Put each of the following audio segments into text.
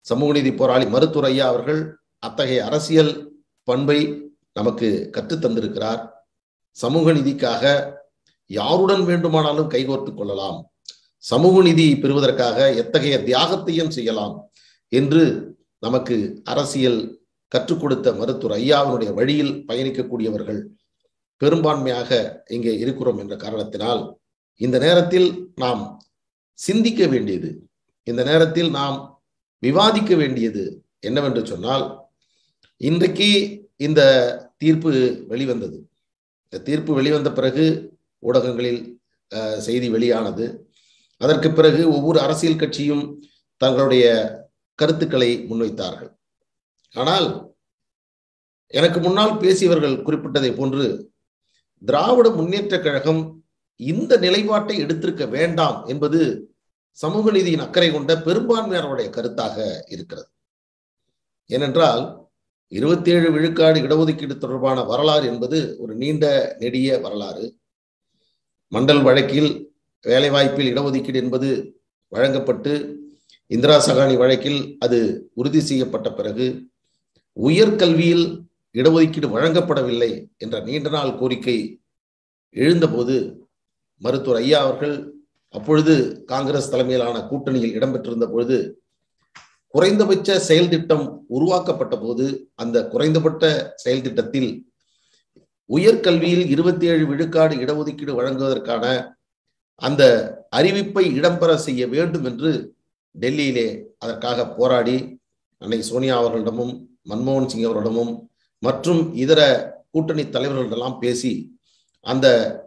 சமூக நீதி போராளி மருத்துவர் ஐயா அவர்கள் அத்தகைய அரசியல் பண்பை நமக்கு கற்றுத் தந்திருக்கிறார் சமூக நீதிக்காக யாருடன் வேண்டுமானாலும் கைகோர்த்துக் கொள்ளலாம் சமூக நீதி பெறுவதற்காக எத்தகைய தியாகத்தையும் செய்யலாம் என்று நமக்கு அரசியல் கற்றுக் கொடுத்த மருத்துவர் ஐயாவினுடைய வழியில் பயணிக்கக்கூடியவர்கள் பெரும்பான்மையாக இங்கே இருக்கிறோம் என்ற காரணத்தினால் இந்த நேரத்தில் நாம் சிந்திக்க வேண்டியது இந்த நேரத்தில் நாம் விவாதிக்க வேண்டியது என்னவென்று சொன்னால் இன்றைக்கு இந்த தீர்ப்பு வெளிவந்தது இந்த தீர்ப்பு வெளிவந்த பிறகு ஊடகங்களில் செய்தி வெளியானது அதற்கு பிறகு ஒவ்வொரு அரசியல் கட்சியும் தங்களுடைய கருத்துக்களை முன்வைத்தார்கள் ஆனால் எனக்கு முன்னால் பேசியவர்கள் குறிப்பிட்டதை போன்று திராவிட முன்னேற்ற கழகம் இந்த நிலைப்பாட்டை எடுத்திருக்க வேண்டாம் என்பது சமூக நீதியின் அக்கறை கொண்ட பெரும்பான்மையானருடைய கருத்தாக இருக்கிறது ஏனென்றால் இருபத்தி ஏழு விழுக்காடு இடஒதுக்கீடு தொடர்பான வரலாறு என்பது ஒரு நீண்ட நெடிய வரலாறு மண்டல் வழக்கில் வேலைவாய்ப்பில் இடஒதுக்கீடு என்பது வழங்கப்பட்டு இந்திரா சகானி வழக்கில் அது உறுதி செய்யப்பட்ட பிறகு உயர்கல்வியில் இடஒதுக்கீடு வழங்கப்படவில்லை என்ற நீண்ட நாள் கோரிக்கை எழுந்தபோது மருத்துவர் ஐயா அவர்கள் அப்பொழுது காங்கிரஸ் தலைமையிலான கூட்டணியில் இடம்பெற்றிருந்த பொழுது குறைந்தபட்ச செயல் திட்டம் உருவாக்கப்பட்ட போது அந்த குறைந்தபட்ச செயல் திட்டத்தில் உயர்கல்வியில் இருபத்தி ஏழு விழுக்காடு இடஒதுக்கீடு வழங்குவதற்கான அந்த அறிவிப்பை இடம்பெற செய்ய வேண்டும் என்று டெல்லியிலே அதற்காக போராடி அன்னை சோனியா அவர்களிடமும் மன்மோகன் சிங் அவர்களிடமும் மற்றும் இதர கூட்டணி தலைவர்களிடெல்லாம் பேசி அந்த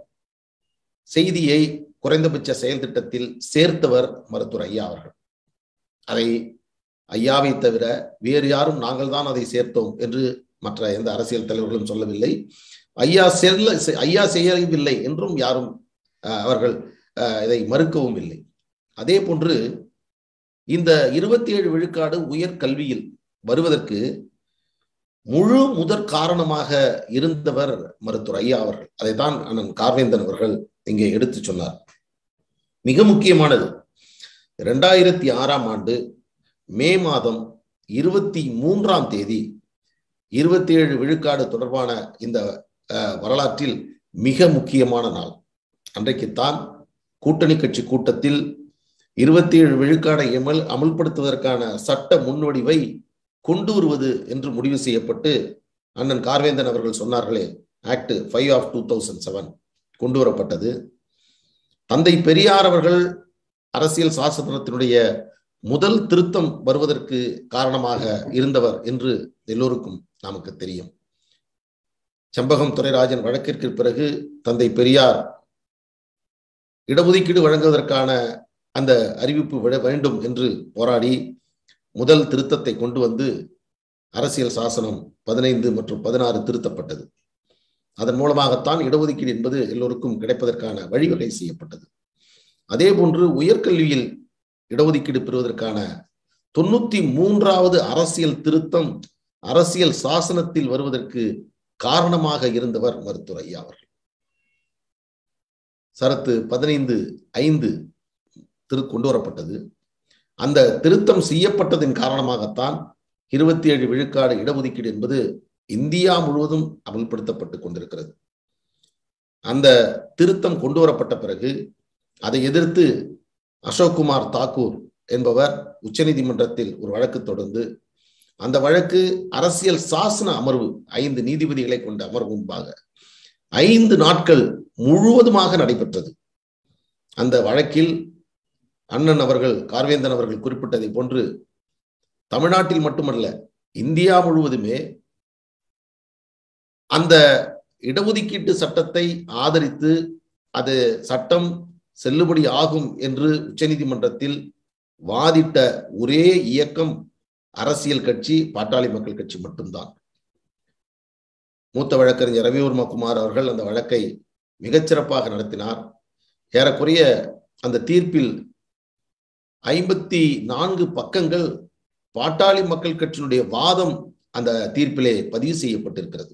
செய்தியை குறைந்தபட்ச செயல் திட்டத்தில் சேர்த்தவர் மருத்துவர் ஐயா அவர்கள் அதை ஐயாவை தவிர வேறு யாரும் நாங்கள் தான் அதை சேர்த்தோம் என்று மற்ற எந்த அரசியல் தலைவர்களும் சொல்லவில்லை ஐயா செல்ல ஐயா செய்யவில்லை என்றும் யாரும் அவர்கள் இதை மறுக்கவும் இல்லை அதே போன்று இந்த இருபத்தி ஏழு விழுக்காடு உயர் கல்வியில் வருவதற்கு முழு முதற் காரணமாக இருந்தவர் மருத்துவர் ஐயா அவர்கள் அதைத்தான் அண்ணன் கார்வேந்தன் அவர்கள் இங்கே எடுத்து சொன்னார் மிக முக்கியமானது இரண்டாயிரத்தி ஆறாம் ஆண்டு மே மாதம் இருபத்தி மூன்றாம் தேதி இருபத்தி ஏழு விழுக்காடு தொடர்பான இந்த வரலாற்றில் மிக முக்கியமான நாள் அன்றைக்குத்தான் கூட்டணி கட்சி கூட்டத்தில் இருபத்தி ஏழு விழுக்காடை எமல் அமல்படுத்துவதற்கான சட்ட முன்வடிவை கொண்டு வருவது என்று முடிவு செய்யப்பட்டு அண்ணன் கார்வேந்தன் அவர்கள் சொன்னார்களே act five of two thousand seven கொண்டு வரப்பட்டது தந்தை பெரியார் அவர்கள் அரசியல் சாசனத்தினுடைய முதல் திருத்தம் வருவதற்கு காரணமாக இருந்தவர் என்று எல்லோருக்கும் நமக்கு தெரியும் செம்பகம் துரைராஜன் வழக்கிற்கு பிறகு தந்தை பெரியார் இடஒதுக்கீடு வழங்குவதற்கான அந்த அறிவிப்பு விட வேண்டும் என்று போராடி முதல் திருத்தத்தை கொண்டு வந்து அரசியல் சாசனம் பதினைந்து மற்றும் பதினாறு திருத்தப்பட்டது அதன் மூலமாகத்தான் இடஒதுக்கீடு என்பது எல்லோருக்கும் கிடைப்பதற்கான வழிவகை செய்யப்பட்டது அதே போன்று உயர்கல்வியில் இடஒதுக்கீடு பெறுவதற்கான தொண்ணூத்தி மூன்றாவது அரசியல் திருத்தம் அரசியல் சாசனத்தில் வருவதற்கு காரணமாக இருந்தவர் மருத்துவர் ஐயா அவர்கள் சரத்து பதினைந்து ஐந்து திரு கொண்டு வரப்பட்டது அந்த திருத்தம் செய்யப்பட்டதின் காரணமாகத்தான் இருபத்தி ஏழு விழுக்காடு இடஒதுக்கீடு என்பது இந்தியா முழுவதும் அமல்படுத்தப்பட்டு கொண்டிருக்கிறது அந்த திருத்தம் கொண்டு வரப்பட்ட பிறகு அதை எதிர்த்து அசோக்குமார் தாக்கூர் என்பவர் உச்சநீதிமன்றத்தில் ஒரு வழக்கு தொடர்ந்து அந்த வழக்கு அரசியல் சாசன அமர்வு ஐந்து நீதிபதிகளை கொண்ட அமர்வு முன்பாக ஐந்து நாட்கள் முழுவதுமாக நடைபெற்றது அந்த வழக்கில் அண்ணன் அவர்கள் கார்வேந்தன் அவர்கள் குறிப்பிட்டதை போன்று தமிழ்நாட்டில் மட்டுமல்ல இந்தியா முழுவதுமே அந்த இடஒதுக்கீட்டு சட்டத்தை ஆதரித்து அது சட்டம் செல்லுபடி ஆகும் என்று உச்சநீதிமன்றத்தில் வாதிட்ட ஒரே இயக்கம் அரசியல் கட்சி பாட்டாளி மக்கள் கட்சி மட்டும்தான் மூத்த வழக்கறிஞர் ரவிவர்ம குமார் அவர்கள் அந்த வழக்கை மிகச்சிறப்பாக நடத்தினார் ஏறக்குறைய அந்த தீர்ப்பில் ஐம்பத்தி நான்கு பக்கங்கள் பாட்டாளி மக்கள் கட்சியினுடைய வாதம் அந்த தீர்ப்பிலே பதிவு செய்யப்பட்டிருக்கிறது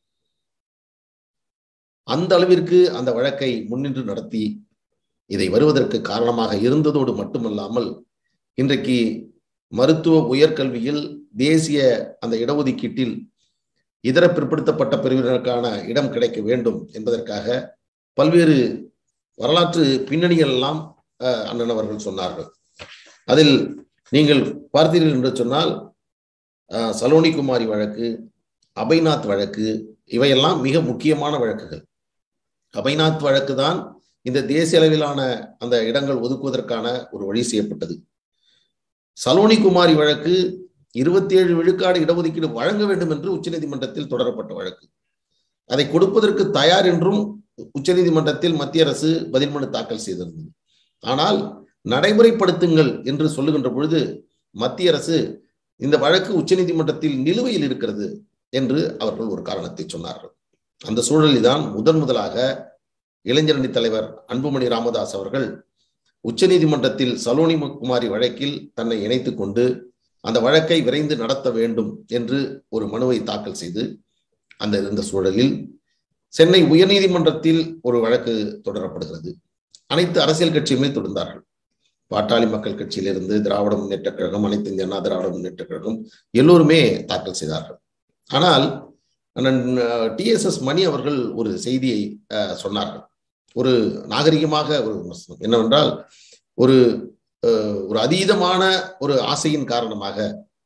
அந்த அளவிற்கு அந்த வழக்கை முன்னின்று நடத்தி இதை வருவதற்கு காரணமாக இருந்ததோடு மட்டுமல்லாமல் இன்றைக்கு மருத்துவ உயர்கல்வியில் தேசிய அந்த இடஒதுக்கீட்டில் இதர பிற்படுத்தப்பட்ட பிரிவினருக்கான இடம் கிடைக்க வேண்டும் என்பதற்காக பல்வேறு வரலாற்று பின்னணிகள் எல்லாம் அண்ணன் அவர்கள் சொன்னார்கள் அதில் நீங்கள் பார்த்தீர்கள் என்று சொன்னால் சலோனி குமாரி வழக்கு அபைநாத் வழக்கு இவையெல்லாம் மிக முக்கியமான வழக்குகள் அபைநாத் வழக்கு தான் இந்த தேசிய அளவிலான அந்த இடங்கள் ஒதுக்குவதற்கான ஒரு வழி செய்யப்பட்டது சலோனி குமாரி வழக்கு இருபத்தி ஏழு விழுக்காடு இடஒதுக்கீடு வழங்க வேண்டும் என்று உச்சநீதிமன்றத்தில் தொடரப்பட்ட வழக்கு அதை கொடுப்பதற்கு தயார் என்றும் உச்சநீதிமன்றத்தில் மத்திய அரசு பதில் மனு தாக்கல் செய்திருந்தது ஆனால் நடைமுறைப்படுத்துங்கள் என்று சொல்லுகின்ற பொழுது மத்திய அரசு இந்த வழக்கு உச்சநீதிமன்றத்தில் நிலுவையில் இருக்கிறது என்று அவர்கள் ஒரு காரணத்தை சொன்னார்கள் அந்த சூழலில் தான் முதன் முதலாக இளைஞரணி தலைவர் அன்புமணி ராமதாஸ் அவர்கள் உச்சநீதிமன்றத்தில் சலோனி குமாரி வழக்கில் தன்னை இணைத்துக் கொண்டு அந்த வழக்கை விரைந்து நடத்த வேண்டும் என்று ஒரு மனுவை தாக்கல் செய்து அந்த இருந்த சூழலில் சென்னை உயர்நீதிமன்றத்தில் ஒரு வழக்கு தொடரப்படுகிறது அனைத்து அரசியல் கட்சியுமே தொடர்ந்தார்கள் பாட்டாளி மக்கள் கட்சியிலிருந்து திராவிட முன்னேற்ற கழகம் அனைத்து இந்திய அண்ணா திராவிட முன்னேற்ற கழகம் எல்லோருமே தாக்கல் செய்தார்கள் ஆனால் அண்ணன் டிஎஸ்எஸ் மணி அவர்கள் ஒரு செய்தியை சொன்னார்கள் ஒரு நாகரிகமாக ஒரு விமர்சனம் என்னவென்றால் ஒரு ஒரு அதீதமான ஒரு ஆசையின் காரணமாக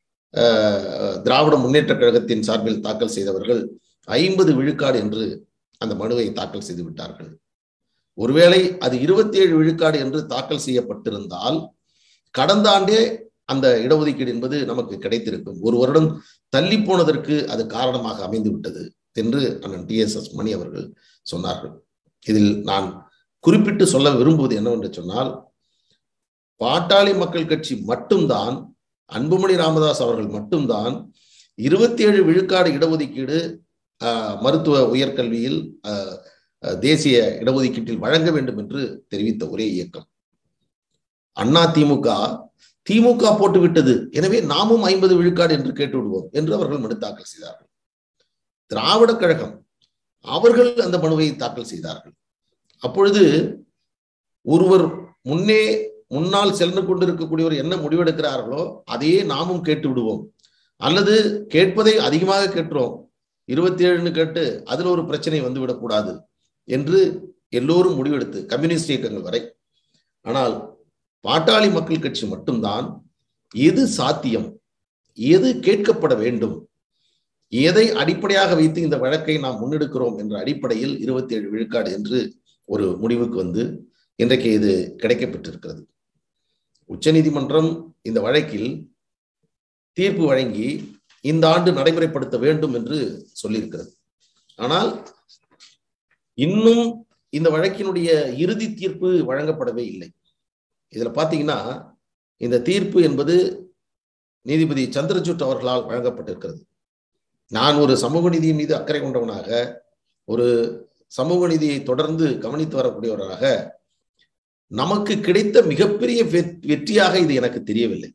திராவிட முன்னேற்ற கழகத்தின் சார்பில் தாக்கல் செய்தவர்கள் ஐம்பது விழுக்காடு என்று அந்த மனுவை தாக்கல் செய்து விட்டார்கள் ஒருவேளை அது இருபத்தி ஏழு விழுக்காடு என்று தாக்கல் செய்யப்பட்டிருந்தால் கடந்த ஆண்டே அந்த இடஒதுக்கீடு என்பது நமக்கு கிடைத்திருக்கும் ஒரு வருடம் தள்ளி போனதற்கு அது காரணமாக அமைந்து விட்டது என்று அண்ணன் டி எஸ் எஸ் மணி அவர்கள் சொன்னார்கள் இதில் நான் குறிப்பிட்டு சொல்ல விரும்புவது என்னவென்று சொன்னால் பாட்டாளி மக்கள் கட்சி மட்டும்தான் அன்புமணி ராமதாஸ் அவர்கள் மட்டும்தான் இருபத்தி ஏழு விழுக்காடு இடஒதுக்கீடு மருத்துவ உயர்கல்வியில் தேசிய இடஒதுக்கீட்டில் வழங்க வேண்டும் என்று தெரிவித்த ஒரே இயக்கம் அண்ணா திமுக திமுக போட்டு விட்டது எனவே நாமும் ஐம்பது விழுக்காடு என்று கேட்டு விடுவோம் என்று அவர்கள் மனு தாக்கல் செய்தார்கள் திராவிட கழகம் அவர்கள் அந்த மனுவை தாக்கல் செய்தார்கள் அப்பொழுது ஒருவர் முன்னே முன்னால் சென்று கொண்டிருக்கக்கூடியவர் என்ன முடிவெடுக்கிறார்களோ அதையே நாமும் கேட்டு விடுவோம் அல்லது கேட்பதை அதிகமாக கேட்டுறோம் இருபத்தி ஏழுன்னு கேட்டு அதுல ஒரு பிரச்சனை வந்துவிடக்கூடாது என்று எல்லோரும் முடிவெடுத்து கம்யூனிஸ்ட் இயக்கங்கள் வரை ஆனால் பாட்டாளி மக்கள் கட்சி மட்டும்தான் எது சாத்தியம் எது கேட்கப்பட வேண்டும் எதை அடிப்படையாக வைத்து இந்த வழக்கை நாம் முன்னெடுக்கிறோம் என்ற அடிப்படையில் இருபத்தி ஏழு விழுக்காடு என்று ஒரு முடிவுக்கு வந்து இன்றைக்கு இது கிடைக்கப்பட்டிருக்கிறது உச்சநீதிமன்றம் இந்த வழக்கில் தீர்ப்பு வழங்கி இந்த ஆண்டு நடைமுறைப்படுத்த வேண்டும் என்று சொல்லியிருக்கிறது ஆனால் இன்னும் இந்த வழக்கினுடைய இறுதி தீர்ப்பு வழங்கப்படவே இல்லை இதுல பாத்தீங்கன்னா இந்த தீர்ப்பு என்பது நீதிபதி சந்திரசூட் அவர்களால் வழங்கப்பட்டிருக்கிறது நான் ஒரு சமூக நீதியின் மீது அக்கறை கொண்டவனாக ஒரு சமூக நீதியை தொடர்ந்து கவனித்து வரக்கூடியவராக நமக்கு கிடைத்த மிகப்பெரிய வெற்றியாக இது எனக்கு தெரியவில்லை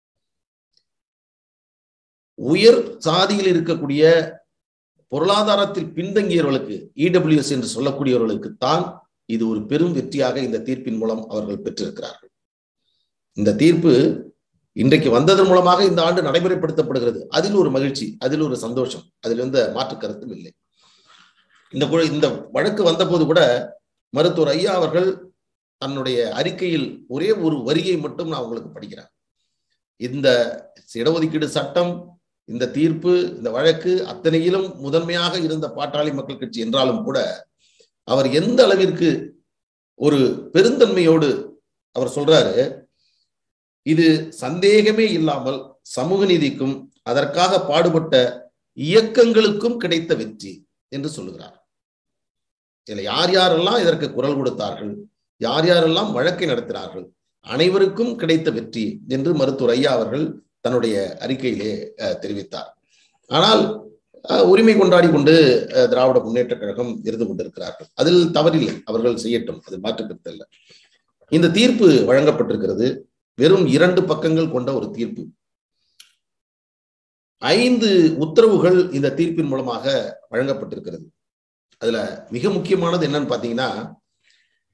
உயர் சாதியில் இருக்கக்கூடிய பொருளாதாரத்தில் பின்தங்கியவர்களுக்கு இடபிள்யூஎஸ் என்று சொல்லக்கூடியவர்களுக்கு தான் இது ஒரு பெரும் வெற்றியாக இந்த தீர்ப்பின் மூலம் அவர்கள் பெற்றிருக்கிறார்கள் இந்த தீர்ப்பு இன்றைக்கு வந்ததன் மூலமாக இந்த ஆண்டு நடைமுறைப்படுத்தப்படுகிறது அதில் ஒரு மகிழ்ச்சி அதில் ஒரு சந்தோஷம் அதில் எந்த மாற்று கருத்தும் இல்லை இந்த இந்த வழக்கு வந்தபோது கூட மருத்துவர் ஐயா அவர்கள் தன்னுடைய அறிக்கையில் ஒரே ஒரு வரியை மட்டும் நான் உங்களுக்கு படிக்கிறேன் இந்த இடஒதுக்கீடு சட்டம் இந்த தீர்ப்பு இந்த வழக்கு அத்தனையிலும் முதன்மையாக இருந்த பாட்டாளி மக்கள் கட்சி என்றாலும் கூட அவர் எந்த அளவிற்கு ஒரு பெருந்தன்மையோடு அவர் சொல்றாரு இது சந்தேகமே இல்லாமல் சமூக நீதிக்கும் அதற்காக பாடுபட்ட இயக்கங்களுக்கும் கிடைத்த வெற்றி என்று சொல்லுகிறார் இதுல யார் யாரெல்லாம் இதற்கு குரல் கொடுத்தார்கள் யார் யாரெல்லாம் வழக்கை நடத்தினார்கள் அனைவருக்கும் கிடைத்த வெற்றி என்று மருத்துவர் ஐயா அவர்கள் தன்னுடைய அறிக்கையிலே தெரிவித்தார் ஆனால் உரிமை கொண்டாடி கொண்டு திராவிட முன்னேற்ற கழகம் இருந்து கொண்டிருக்கிறார்கள் அதில் தவறில்லை அவர்கள் செய்யட்டும் அது மாற்றுக்கருத்து இல்லை இந்த தீர்ப்பு வழங்கப்பட்டிருக்கிறது வெறும் இரண்டு பக்கங்கள் கொண்ட ஒரு தீர்ப்பு ஐந்து உத்தரவுகள் இந்த தீர்ப்பின் மூலமாக வழங்கப்பட்டிருக்கிறது அதுல மிக முக்கியமானது என்னன்னு பாத்தீங்கன்னா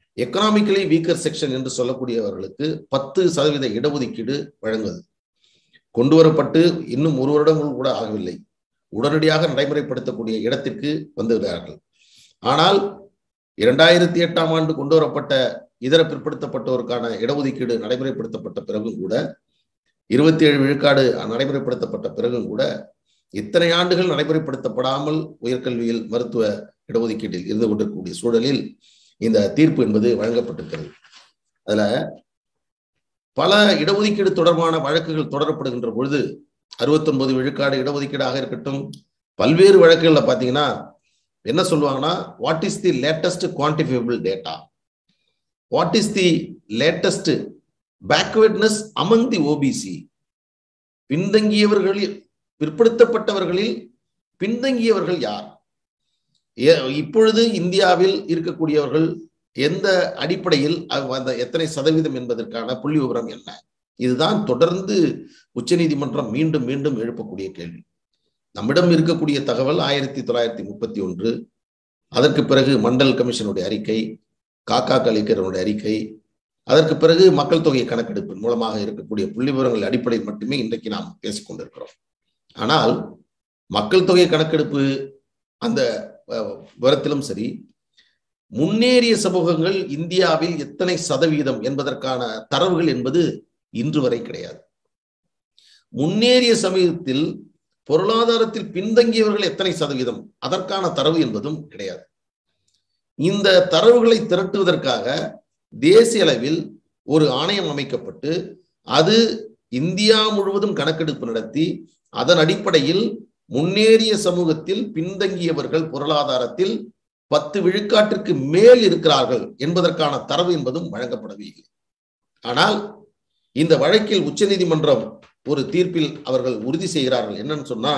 எக்கனாமிக்கலி வீக்கர் செக்ஷன் என்று சொல்லக்கூடியவர்களுக்கு பத்து சதவீத இடஒதுக்கீடு வழங்குவது கொண்டு வரப்பட்டு இன்னும் ஒரு வருடங்கள் கூட ஆகவில்லை உடனடியாக நடைமுறைப்படுத்தக்கூடிய இடத்திற்கு வந்துகிறார்கள் ஆனால் இரண்டாயிரத்தி எட்டாம் ஆண்டு கொண்டு வரப்பட்ட இதர பிற்படுத்தப்பட்டோருக்கான இடஒதுக்கீடு நடைமுறைப்படுத்தப்பட்ட பிறகும் கூட இருபத்தி ஏழு விழுக்காடு நடைமுறைப்படுத்தப்பட்ட பிறகும் கூட இத்தனை ஆண்டுகள் நடைமுறைப்படுத்தப்படாமல் உயர்கல்வியில் மருத்துவ இடஒதுக்கீட்டில் இருந்து கொண்டிருக்கக்கூடிய சூழலில் இந்த தீர்ப்பு என்பது வழங்கப்பட்டிருக்கிறது அதுல பல இடஒதுக்கீடு தொடர்பான வழக்குகள் தொடரப்படுகின்ற பொழுது அறுபத்தொன்பது விழுக்காடு இடஒதுக்கீடாக இருக்கட்டும் பல்வேறு வழக்குகள்ல பாத்தீங்கன்னா என்ன சொல்லுவாங்கன்னா what is the latest quantifiable data what is the latest backwardness among the OBC பின்தங்கியவர்களில் பிற்படுத்தப்பட்டவர்களில் பின்தங்கியவர்கள் யார் இப்பொழுது இந்தியாவில் இருக்கக்கூடியவர்கள் எந்த அடிப்படையில் அந்த எத்தனை சதவீதம் என்பதற்கான புள்ளி விவரம் என்ன இதுதான் தொடர்ந்து உச்சநீதிமன்றம் மீண்டும் மீண்டும் எழுப்பக்கூடிய கேள்வி நம்மிடம் இருக்கக்கூடிய தகவல் ஆயிரத்தி தொள்ளாயிரத்தி முப்பத்தி ஒன்று அதற்கு பிறகு மண்டல் கமிஷனுடைய அறிக்கை காக்கா கலிக்கரனுடைய அறிக்கை அதற்கு பிறகு மக்கள் தொகை கணக்கெடுப்பின் மூலமாக இருக்கக்கூடிய புள்ளி விவரங்கள் அடிப்படையில் மட்டுமே இன்றைக்கு நாம் பேசிக் கொண்டிருக்கிறோம் ஆனால் மக்கள் தொகை கணக்கெடுப்பு அந்த விவரத்திலும் சரி முன்னேறிய சமூகங்கள் இந்தியாவில் எத்தனை சதவீதம் என்பதற்கான தரவுகள் என்பது இன்று வரை கிடையாது முன்னேறிய சமீபத்தில் பொருளாதாரத்தில் பின்தங்கியவர்கள் எத்தனை சதவீதம் அதற்கான தரவு என்பதும் கிடையாது இந்த தரவுகளை திரட்டுவதற்காக தேசிய அளவில் ஒரு ஆணையம் அமைக்கப்பட்டு அது இந்தியா முழுவதும் கணக்கெடுப்பு நடத்தி அதன் அடிப்படையில் முன்னேறிய சமூகத்தில் பின்தங்கியவர்கள் பொருளாதாரத்தில் பத்து விழுக்காட்டிற்கு மேல் இருக்கிறார்கள் என்பதற்கான தரவு என்பதும் வழங்கப்படவில்லை ஆனால் இந்த வழக்கில் உச்சநீதிமன்றம் ஒரு தீர்ப்பில் அவர்கள் உறுதி செய்கிறார்கள் என்னன்னு சொன்னா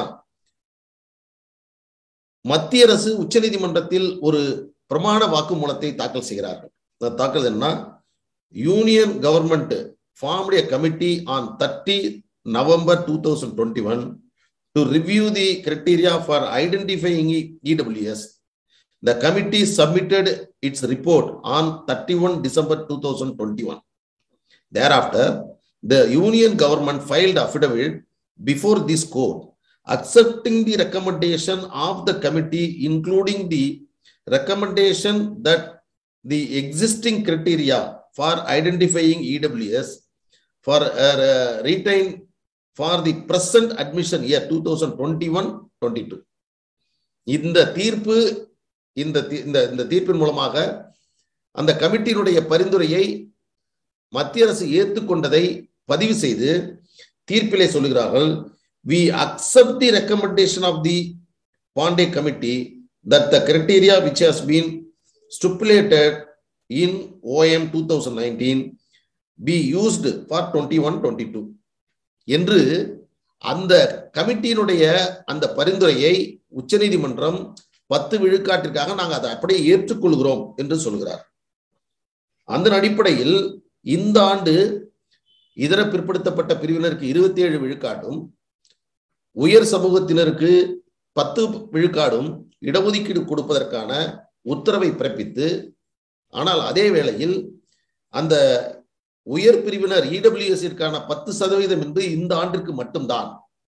மத்திய அரசு உச்சநீதிமன்றத்தில் ஒரு பிரமாண வாக்குமூலத்தை தாக்கல் செய்கிறார்கள் தாக்கல் என்ன union government formed a committee on 30 November 2021 to review the criteria for identifying EWS. The committee submitted its report on 31 December 2021. Thereafter, the union government filed affidavit before this court accepting the recommendation of the committee, including the recommendation that the existing criteria for identifying EWS for uh, retain for the present admission year 2021-22. இந்த தீர்ப்பு இந்த இந்த இந்த தீர்ப்பின் மூலமாக அந்த கமிட்டியினுடைய பரிந்துரையை மத்திய அரசு ஏற்றுக்கொண்டதை பதிவு செய்து தீர்ப்பிலே சொல்லுகிறார்கள் we accept the recommendation of the Pandey committee that the criteria which has been stipulated in OM two thousand nineteen be used for twenty one twenty two என்று அந்த கமிட்டியினுடைய அந்த பரிந்துரையை உச்சநீதிமன்றம் பத்து விழுக்காட்டிற்காக நாங்கள் அதை அப்படியே ஏற்றுக்கொள்கிறோம் என்று சொல்கிறார் அந்த அடிப்படையில் இந்த ஆண்டு இதர பிற்படுத்தப்பட்ட பிரிவினருக்கு இருபத்தி ஏழு விழுக்காடும் உயர் சமூகத்தினருக்கு பத்து விழுக்காடும் இடஒதுக்கீடு கொடுப்பதற்கான உத்தரவை பிறப்பித்து ஆனால் அதே வேளையில் அந்த உயர் பிரிவினர் இடபிள்யூஎஸ்ற்கான பத்து சதவீதம் என்று இந்த ஆண்டிற்கு மட்டும்தான்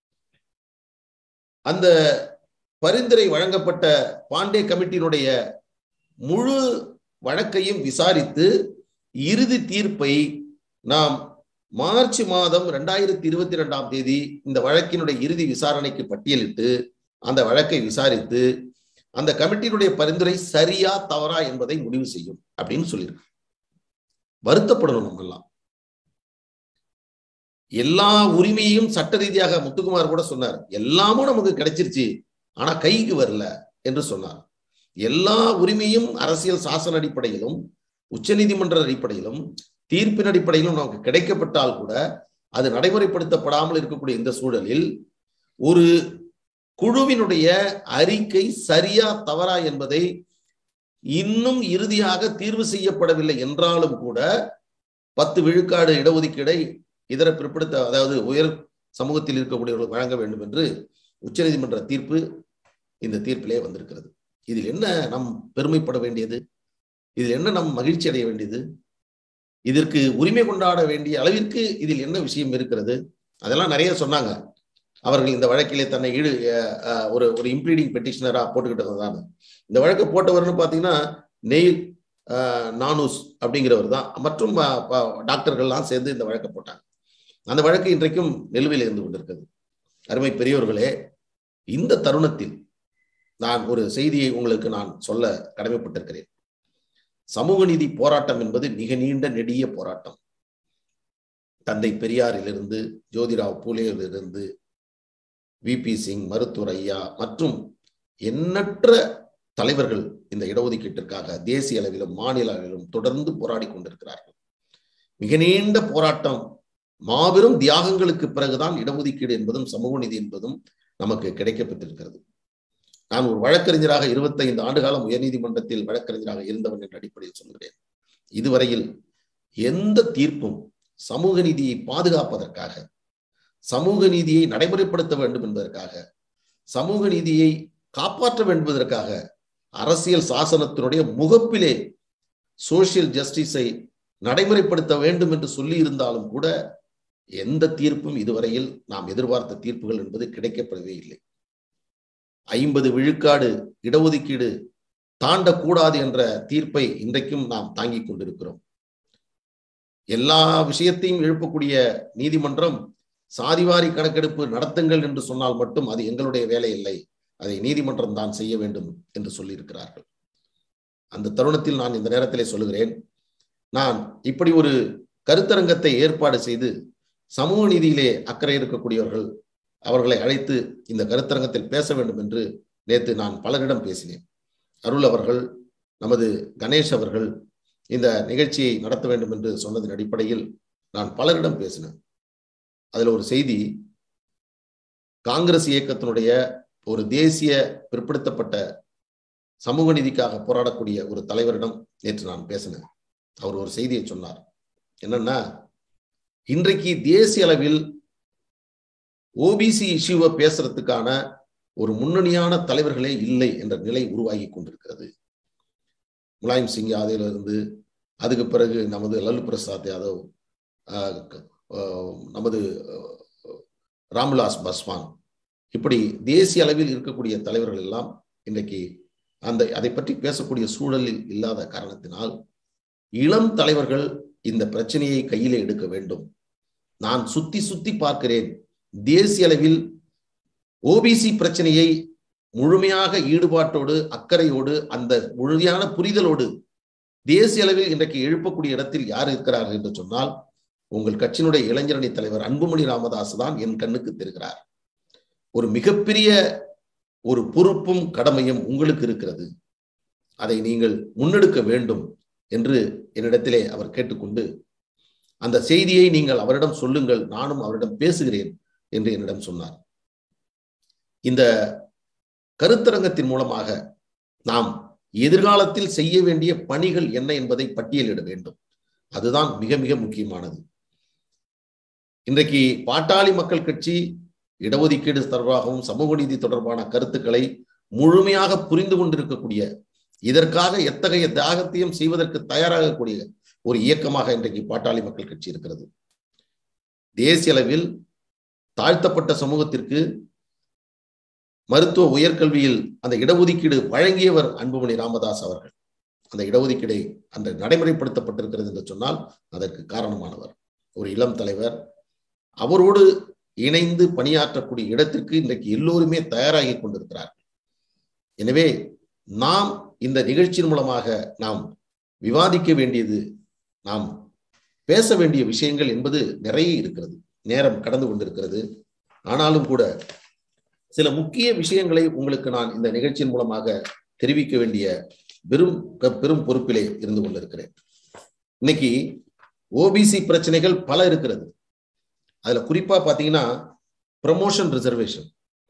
அந்த பரிந்துரை வழங்கப்பட்ட பாண்டே கமிட்டியினுடைய முழு வழக்கையும் விசாரித்து இறுதி தீர்ப்பை நாம் மார்ச் மாதம் ரெண்டாயிரத்தி இருபத்தி ரெண்டாம் தேதி இந்த வழக்கினுடைய இறுதி விசாரணைக்கு பட்டியலிட்டு அந்த வழக்கை விசாரித்து அந்த கமிட்டியினுடைய பரிந்துரை சரியா தவறா என்பதை முடிவு செய்யும் அப்படின்னு சொல்லியிருக்கு வருத்தப்படணும் நம்மெல்லாம் எல்லா உரிமையும் சட்ட ரீதியாக முத்துக்குமார் கூட சொன்னார் எல்லாமும் நமக்கு கிடைச்சிருச்சு ஆனா கைக்கு வரல என்று சொன்னார் எல்லா உரிமையும் அரசியல் சாசன அடிப்படையிலும் உச்சநீதிமன்ற அடிப்படையிலும் தீர்ப்பின் அடிப்படையிலும் நமக்கு கிடைக்கப்பட்டால் கூட அது நடைமுறைப்படுத்தப்படாமல் இருக்கக்கூடிய இந்த சூழலில் ஒரு குழுவினுடைய அறிக்கை சரியா தவறா என்பதை இன்னும் இறுதியாக தீர்வு செய்யப்படவில்லை என்றாலும் கூட பத்து விழுக்காடு இடஒதுக்கீடை இதர பிற்படுத்த அதாவது உயர் சமூகத்தில் இருக்கக்கூடியவர்கள் வழங்க வேண்டும் என்று உச்சநீதிமன்ற தீர்ப்பு இந்த தீர்ப்பிலே வந்திருக்கிறது இதில் என்ன நம் பெருமைப்பட வேண்டியது இதில் என்ன நம் மகிழ்ச்சி அடைய வேண்டியது இதற்கு உரிமை கொண்டாட வேண்டிய அளவிற்கு இதில் என்ன விஷயம் இருக்கிறது அதெல்லாம் நிறைய சொன்னாங்க அவர்கள் இந்த வழக்கிலே தன்னை ஈடு ஒரு ஒரு இம்ப்ளீடிங் பெட்டிஷனரா போட்டுக்கிட்டு தான் இந்த வழக்கு போட்டவர்னு பார்த்தீங்கன்னா நெயில் நானூஸ் அப்படிங்கிறவர் தான் மற்றும் டாக்டர்கள்லாம் சேர்ந்து இந்த வழக்கை போட்டாங்க அந்த வழக்கு இன்றைக்கும் நிலுவையில் இருந்து கொண்டிருக்கிறது அருமை பெரியவர்களே இந்த தருணத்தில் நான் ஒரு செய்தியை உங்களுக்கு நான் சொல்ல கடமைப்பட்டிருக்கிறேன் சமூக நீதி போராட்டம் என்பது மிக நீண்ட நெடிய போராட்டம் தந்தை பெரியாரிலிருந்து ஜோதிராவ் பூலேயிலிருந்து வி பி சிங் மருத்துவர் ஐயா மற்றும் எண்ணற்ற தலைவர்கள் இந்த இடஒதுக்கீட்டிற்காக தேசிய அளவிலும் மாநில அளவிலும் தொடர்ந்து போராடி கொண்டிருக்கிறார்கள் மிக நீண்ட போராட்டம் மாபெரும் தியாகங்களுக்கு பிறகுதான் இடஒதுக்கீடு என்பதும் சமூக நீதி என்பதும் நமக்கு கிடைக்கப்பட்டிருக்கிறது நான் ஒரு வழக்கறிஞராக இருபத்தைந்து ஆண்டு காலம் உயர்நீதிமன்றத்தில் வழக்கறிஞராக இருந்தவன் என்ற அடிப்படையில் சொல்கிறேன் இதுவரையில் எந்த தீர்ப்பும் சமூக நீதியை பாதுகாப்பதற்காக சமூக நீதியை நடைமுறைப்படுத்த வேண்டும் என்பதற்காக சமூக நீதியை காப்பாற்ற வேண்டும் என்பதற்காக அரசியல் சாசனத்தினுடைய முகப்பிலே சோசியல் ஜஸ்டிஸை நடைமுறைப்படுத்த வேண்டும் என்று சொல்லி இருந்தாலும் கூட எந்த தீர்ப்பும் இதுவரையில் நாம் எதிர்பார்த்த தீர்ப்புகள் என்பது கிடைக்கப்படவே இல்லை ஐம்பது விழுக்காடு இடஒதுக்கீடு தாண்டக்கூடாது என்ற தீர்ப்பை இன்றைக்கும் நாம் தாங்கிக் கொண்டிருக்கிறோம் எல்லா விஷயத்தையும் எழுப்பக்கூடிய நீதிமன்றம் சாதிவாரி கணக்கெடுப்பு நடத்துங்கள் என்று சொன்னால் மட்டும் அது எங்களுடைய வேலை இல்லை அதை நீதிமன்றம் தான் செய்ய வேண்டும் என்று சொல்லியிருக்கிறார்கள் அந்த தருணத்தில் நான் இந்த நேரத்திலே சொல்லுகிறேன் நான் இப்படி ஒரு கருத்தரங்கத்தை ஏற்பாடு செய்து சமூக நீதியிலே அக்கறை இருக்கக்கூடியவர்கள் அவர்களை அழைத்து இந்த கருத்தரங்கத்தில் பேச வேண்டும் என்று நேற்று நான் பலரிடம் பேசினேன் அருள் அவர்கள் நமது கணேஷ் அவர்கள் இந்த நிகழ்ச்சியை நடத்த வேண்டும் என்று சொன்னதன் அடிப்படையில் நான் பலரிடம் பேசினேன் அதுல ஒரு செய்தி காங்கிரஸ் இயக்கத்தினுடைய ஒரு தேசிய பிற்படுத்தப்பட்ட சமூக நீதிக்காக போராடக்கூடிய ஒரு தலைவரிடம் நேற்று நான் பேசினேன் அவர் ஒரு செய்தியை சொன்னார் என்னன்னா இன்றைக்கு தேசிய அளவில் ஓபிசி இஷ்யூவை பேசுறதுக்கான ஒரு முன்னணியான தலைவர்களே இல்லை என்ற நிலை உருவாகி கொண்டிருக்கிறது முலாயம் சிங் யாதவிலிருந்து அதுக்கு பிறகு நமது லல்லு பிரசாத் யாதவ் நமது ராம்விலாஸ் பஸ்வான் இப்படி தேசிய அளவில் இருக்கக்கூடிய தலைவர்கள் எல்லாம் இன்றைக்கு அந்த அதை பற்றி பேசக்கூடிய சூழலில் இல்லாத காரணத்தினால் இளம் தலைவர்கள் இந்த பிரச்சனையை கையிலே எடுக்க வேண்டும் நான் சுத்தி சுத்தி பார்க்கிறேன் தேசிய அளவில் ஓபிசி பிரச்சனையை முழுமையாக ஈடுபாட்டோடு அக்கறையோடு அந்த முழுமையான புரிதலோடு தேசிய அளவில் இன்றைக்கு எழுப்பக்கூடிய இடத்தில் யார் இருக்கிறார்கள் என்று சொன்னால் உங்கள் கட்சியினுடைய இளைஞரணி தலைவர் அன்புமணி ராமதாஸ் தான் என் கண்ணுக்கு தெரிகிறார் ஒரு மிகப்பெரிய ஒரு பொறுப்பும் கடமையும் உங்களுக்கு இருக்கிறது அதை நீங்கள் முன்னெடுக்க வேண்டும் என்று என்னிடத்திலே அவர் கேட்டுக்கொண்டு அந்த செய்தியை நீங்கள் அவரிடம் சொல்லுங்கள் நானும் அவரிடம் பேசுகிறேன் என்று என்னிடம் சொன்னார் இந்த கருத்தரங்கத்தின் மூலமாக நாம் எதிர்காலத்தில் செய்ய வேண்டிய பணிகள் என்ன என்பதை பட்டியலிட வேண்டும் அதுதான் மிக மிக முக்கியமானது இன்றைக்கு பாட்டாளி மக்கள் கட்சி இடஒதுக்கீடு தொடர்பாகவும் சமூக நீதி தொடர்பான கருத்துக்களை முழுமையாக புரிந்து கொண்டிருக்கக்கூடிய இதற்காக எத்தகைய தியாகத்தையும் செய்வதற்கு தயாராகக்கூடிய ஒரு இயக்கமாக இன்றைக்கு பாட்டாளி மக்கள் கட்சி இருக்கிறது தேசிய அளவில் தாழ்த்தப்பட்ட சமூகத்திற்கு மருத்துவ உயர்கல்வியில் அந்த இடஒதுக்கீடு வழங்கியவர் அன்புமணி ராமதாஸ் அவர்கள் அந்த இடஒதுக்கீடை அந்த நடைமுறைப்படுத்தப்பட்டிருக்கிறது என்று சொன்னால் அதற்கு காரணமானவர் ஒரு இளம் தலைவர் அவரோடு இணைந்து பணியாற்றக்கூடிய இடத்திற்கு இன்றைக்கு எல்லோருமே தயாராகி கொண்டிருக்கிறார்கள் எனவே நாம் இந்த நிகழ்ச்சியின் மூலமாக நாம் விவாதிக்க வேண்டியது நாம் பேச வேண்டிய விஷயங்கள் என்பது நிறைய இருக்கிறது நேரம் கடந்து கொண்டிருக்கிறது ஆனாலும் கூட சில முக்கிய விஷயங்களை உங்களுக்கு நான் இந்த நிகழ்ச்சியின் மூலமாக தெரிவிக்க வேண்டிய பெரும் பெரும் பொறுப்பிலே இருந்து கொண்டிருக்கிறேன் இன்னைக்கு ஓபிசி பிரச்சனைகள் பல இருக்கிறது அதுல குறிப்பா பாத்தீங்கன்னா ப்ரமோஷன் ரிசர்வேஷன்